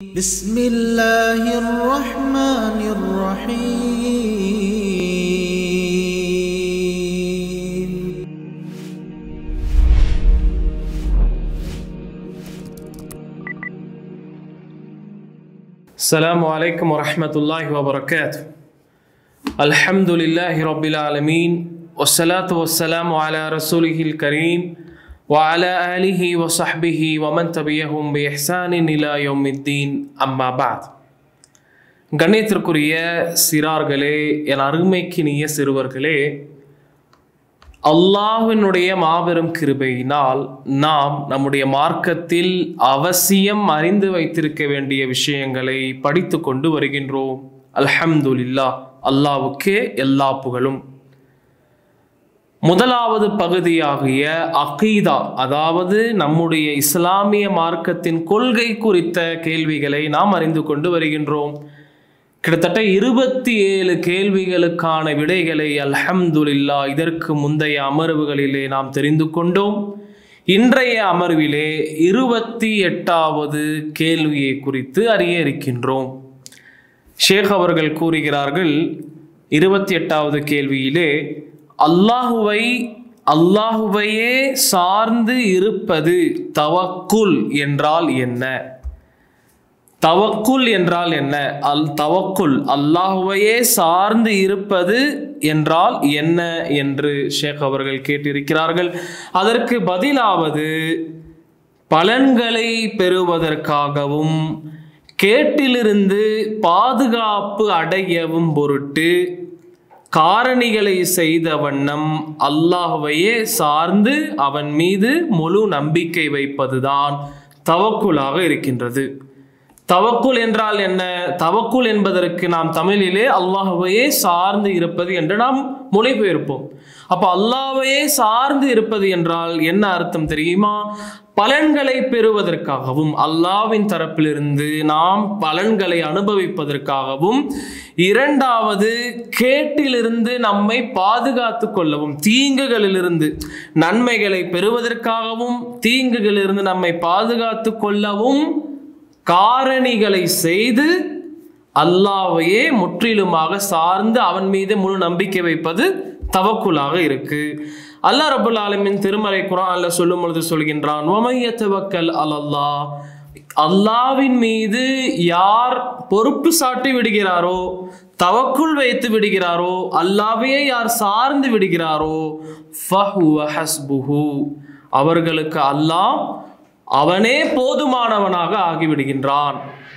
بسم الله الرحمن الرحيم السلام عليكم ورحمة الله وبركاته الحمد لله رب العالمين والصلاة والسلام على رسوله الكريم وعلى آله وصحبه ومن تبعهم بإحسان إلى يوم الدين أما بعد கண்ணியத்திற்குரிய சிறார்களே என் அருமைக்கினிய சிறுவர்களே அல்லாஹ்வினுடைய மாபெரும் கிருபையினால் நாம் நம்முடைய மார்க்கத்தில் அவசியம் அறிந்து வைத்திருக்க வேண்டிய விஷயங்களை படித்து கொண்டு வருகின்றோம் அல்ஹம்துலில்லா அல்லாவுக்கே எல்லா புகழும் முதலாவது பகுதியாகிய அகீதா அதாவது நம்முடைய இஸ்லாமிய மார்க்கத்தின் கொள்கை குறித்த கேள்விகளை நாம் அறிந்து கொண்டு வருகின்றோம் கிட்டத்தட்ட இருபத்தி ஏழு கேள்விகளுக்கான விடைகளை அல்ஹம்துலில்லா இதற்கு முந்தைய அமர்வுகளிலே நாம் தெரிந்து கொண்டோம் இன்றைய அமர்விலே இருபத்தி எட்டாவது கேள்வியை குறித்து அறிய இருக்கின்றோம் ஷேக் அவர்கள் கூறுகிறார்கள் இருபத்தி எட்டாவது கேள்வியிலே அல்லாஹுவை அல்லாஹுவையே சார்ந்து இருப்பது தவக்குல் என்றால் என்ன தவக்குல் என்றால் என்ன அல் தவக்குல் அல்லாஹுவையே சார்ந்து இருப்பது என்றால் என்ன என்று ஷேக் அவர்கள் கேட்டிருக்கிறார்கள் அதற்கு பதிலாவது பலன்களை பெறுவதற்காகவும் கேட்டிலிருந்து பாதுகாப்பு அடையவும் பொருட்டு காரணிகளை செய்த வண்ணம் அல்லாஹுவையே சார்ந்து அவன் மீது முழு நம்பிக்கை வைப்பதுதான் தவக்குலாக இருக்கின்றது தவக்குல் என்றால் என்ன தவக்குல் என்பதற்கு நாம் தமிழிலே அல்லாஹுவையே சார்ந்து இருப்பது என்று நாம் மொழிபெயர்ப்போம் அப்போ அல்லாஹ்வையே சார்ந்து இருப்பது என்றால் என்ன அர்த்தம் தெரியுமா பலன்களை பெறுவதற்காகவும் அல்லாவின் தரப்பிலிருந்து நாம் பலன்களை அனுபவிப்பதற்காகவும் இரண்டாவது கேட்டிலிருந்து நம்மை பாதுகாத்து கொள்ளவும் தீங்குகளிலிருந்து நன்மைகளை பெறுவதற்காகவும் தீங்குகளிலிருந்து நம்மை பாதுகாத்து கொள்ளவும் காரணிகளை செய்து அல்லாவையே முற்றிலுமாக சார்ந்து அவன் மீது முழு நம்பிக்கை வைப்பது தவக்குலாக இருக்கு அல்லாஹ் ரபுல் ஆலமின் திருமறை குரான்ல சொல்லும் பொழுது சொல்கின்றான் ஒமையத்தவக்கல் அல்லா அல்லாவின் மீது யார் பொறுப்பு சாட்டி விடுகிறாரோ தவக்குள் வைத்து விடுகிறாரோ அல்லாவையே யார் சார்ந்து விடுகிறாரோ ஃபஹுவ ஹஸ்புஹு அவர்களுக்கு அல்லாஹ் அவனே போதுமானவனாக ஆகிவிடுகின்றான்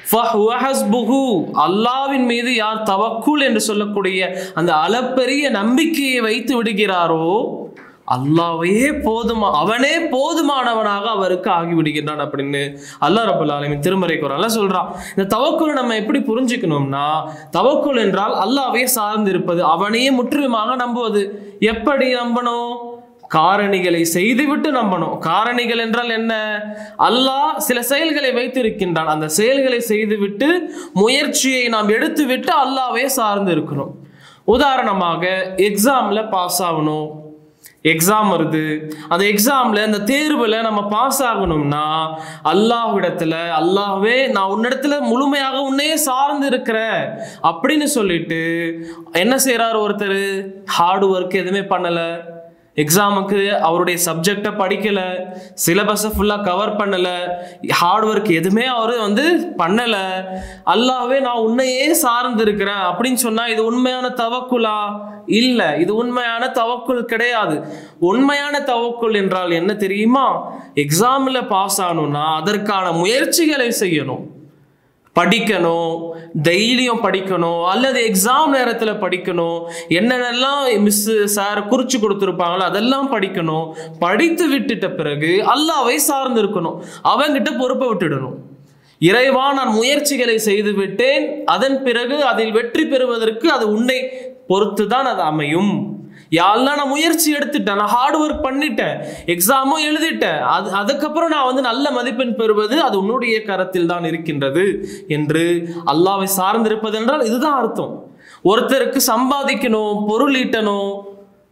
அல்லாவின் மீது யார் தவக்குள் என்று சொல்லக்கூடிய அந்த அளப்பெரிய நம்பிக்கையை வைத்து விடுகிறாரோ அல்லாவையே போதுமா அவனே போதுமானவனாக அவருக்கு ஆகிவிடுகின்றான் அப்படின்னு அல்லாஹ் ரபுல் ஆலமின் திருமறை குரான்ல சொல்றான் இந்த தவக்குள் நம்ம எப்படி புரிஞ்சுக்கணும்னா தவக்குள் என்றால் அல்லாவையே சார்ந்து இருப்பது அவனையே முற்றிலுமாக நம்புவது எப்படி நம்பணும் காரணிகளை செய்துவிட்டு நம்பணும் காரணிகள் என்றால் என்ன அல்லாஹ் சில செயல்களை வைத்திருக்கின்றான் அந்த செயல்களை செய்துவிட்டு முயற்சியை நாம் எடுத்துவிட்டு அல்லாவே சார்ந்து இருக்கணும் உதாரணமாக எக்ஸாம்ல பாஸ் ஆகணும் எக்ஸாம் வருது அந்த எக்ஸாம்ல அந்த தேர்வுல நம்ம பாஸ் ஆகணும்னா அல்லாஹ்விடத்துல அல்லாஹ்வே நான் உன்னிடத்துல முழுமையாக உன்னையே சார்ந்து இருக்கிறேன் அப்படின்னு சொல்லிட்டு என்ன செய்யறாரு ஒருத்தர் ஹார்ட் ஒர்க் எதுவுமே பண்ணல எக்ஸாமுக்கு அவருடைய சப்ஜெக்டை படிக்கல சிலபஸை ஃபுல்லாக கவர் பண்ணல ஹார்ட் ஒர்க் எதுவுமே அவர் வந்து பண்ணல அல்லாவே நான் உன்னையே சார்ந்து இருக்கிறேன் அப்படின்னு சொன்னா இது உண்மையான தவக்குலா இல்லை இது உண்மையான தவக்குள் கிடையாது உண்மையான தவக்குள் என்றால் என்ன தெரியுமா எக்ஸாம்ல பாஸ் ஆகணும்னா அதற்கான முயற்சிகளை செய்யணும் படிக்கணும் டெய்லியும் படிக்கணும் அல்லது எக்ஸாம் நேரத்தில் படிக்கணும் என்னென்னலாம் மிஸ் சார் குறிச்சு கொடுத்துருப்பாங்களோ அதெல்லாம் படிக்கணும் படித்து விட்டுட்ட பிறகு அல்லாவை சார்ந்து இருக்கணும் அவங்கிட்ட பொறுப்பை விட்டுடணும் இறைவா நான் முயற்சிகளை செய்து விட்டேன் அதன் பிறகு அதில் வெற்றி பெறுவதற்கு அது உன்னை பொறுத்து தான் அது அமையும் யாரெல்லாம் நான் முயற்சி எடுத்துட்டேன் நான் ஹார்ட் ஒர்க் பண்ணிட்டேன் எக்ஸாமும் எழுதிட்டேன் அது அதுக்கப்புறம் நான் வந்து நல்ல மதிப்பெண் பெறுவது அது உன்னுடைய கரத்தில் தான் இருக்கின்றது என்று அல்லாவை சார்ந்திருப்பது என்றால் இதுதான் அர்த்தம் ஒருத்தருக்கு சம்பாதிக்கணும் பொருள் ஈட்டணும்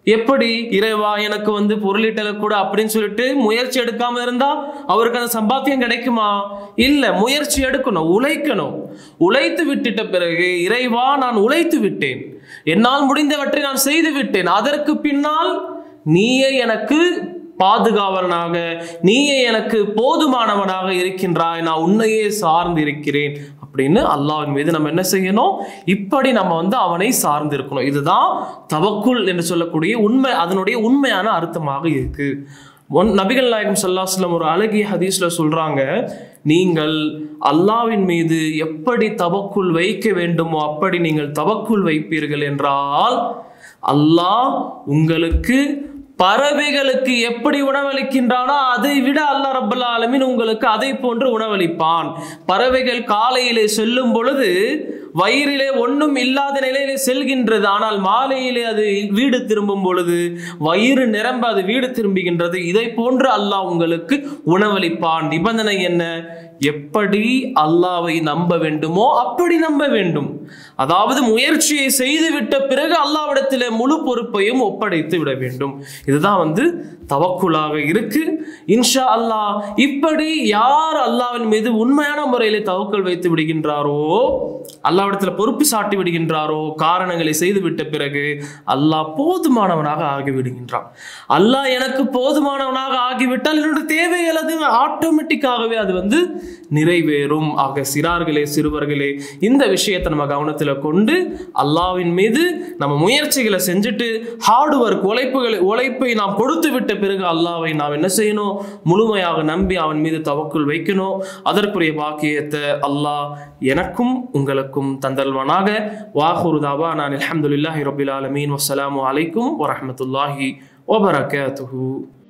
எப்படி இறைவா எனக்கு வந்து பொருளீட்டல கூட அப்படின்னு சொல்லிட்டு முயற்சி எடுக்காம இருந்தா அவருக்கு அந்த சம்பாத்தியம் கிடைக்குமா இல்ல முயற்சி எடுக்கணும் உழைக்கணும் உழைத்து விட்டுட்ட பிறகு இறைவா நான் உழைத்து விட்டேன் என்னால் முடிந்தவற்றை நான் செய்து விட்டேன் அதற்கு பின்னால் நீயே எனக்கு பாதுகாவலனாக நீயே எனக்கு போதுமானவனாக இருக்கின்றாய் நான் உன்னையே சார்ந்து இருக்கிறேன் அப்படின்னு அல்லாஹ்வின் மீது நம்ம என்ன செய்யணும் இப்படி நம்ம வந்து அவனை சார்ந்து இருக்கணும் இதுதான் தவக்குல் என்று சொல்லக்கூடிய உண்மை அதனுடைய உண்மையான அர்த்தமாக இருக்கு ஒன் நபிகள் நாயகம் ஸல்லல்லாஹு ஒரு அழகிய ஹதீஸ்ல சொல்றாங்க நீங்கள் அல்லாவின் மீது எப்படி தவக்குல் வைக்க வேண்டுமோ அப்படி நீங்கள் தவக்குல் வைப்பீர்கள் என்றால் அல்லாஹ் உங்களுக்கு பறவைகளுக்கு எப்படி உணவளிக்கின்றானோ அதை விட அல்லாஹ் ரப்பல் ஆலமீன் உங்களுக்கு அதை போன்று உணவளிப்பான் பறவைகள் காலையிலே செல்லும் பொழுது வயிறிலே ஒன்றும் இல்லாத நிலையிலே செல்கின்றது ஆனால் மாலையிலே அது வீடு திரும்பும் பொழுது வயிறு நிரம்ப அது வீடு திரும்புகின்றது இதை போன்று அல்லாஹ் உங்களுக்கு உணவளிப்பான் நிபந்தனை என்ன எப்படி அல்லாவை நம்ப வேண்டுமோ அப்படி நம்ப வேண்டும் அதாவது முயற்சியை செய்துவிட்ட பிறகு அல்லாவிடத்தில் முழு பொறுப்பையும் ஒப்படைத்து விட வேண்டும் இதுதான் வந்து தவக்குலாக இருக்கு இன்ஷா அல்லாஹ் இப்படி யார் அல்லாவின் மீது உண்மையான முறையிலே தவக்கல் வைத்து விடுகின்றாரோ அல்லாவிடத்தில் பொறுப்பு சாட்டி விடுகின்றாரோ காரணங்களை செய்து விட்ட பிறகு அல்லாஹ் போதுமானவனாக ஆகிவிடுகின்றான் அல்லாஹ் எனக்கு போதுமானவனாக ஆகிவிட்டால் என்னோட தேவைகள் அது ஆட்டோமேட்டிக்காகவே அது வந்து நிறைவேறும் ஆக சிறார்களே சிறுவர்களே இந்த விஷயத்தை நம்ம கவனத்தில் கொண்டு அல்லாவின் மீது நம்ம முயற்சிகளை செஞ்சுட்டு ஹார்ட் ஒர்க் உழைப்புகளை உழைப்பை நாம் கொடுத்து விட்ட பிறகு அல்லாவை நாம் என்ன செய்யணும் முழுமையாக நம்பி அவன் மீது தவக்குள் வைக்கணும் அதற்குரிய பாக்கியத்தை அல்லாஹ் எனக்கும் உங்களுக்கும் தந்தல்வனாக வாஹுருதாவா நான் அல்ஹம்துலில்லாஹி ரபில் ஆலமீன் வஸ்ஸலாமு அலைக்கும் வரஹ்மத்துல்லாஹி வபரகாத்துஹு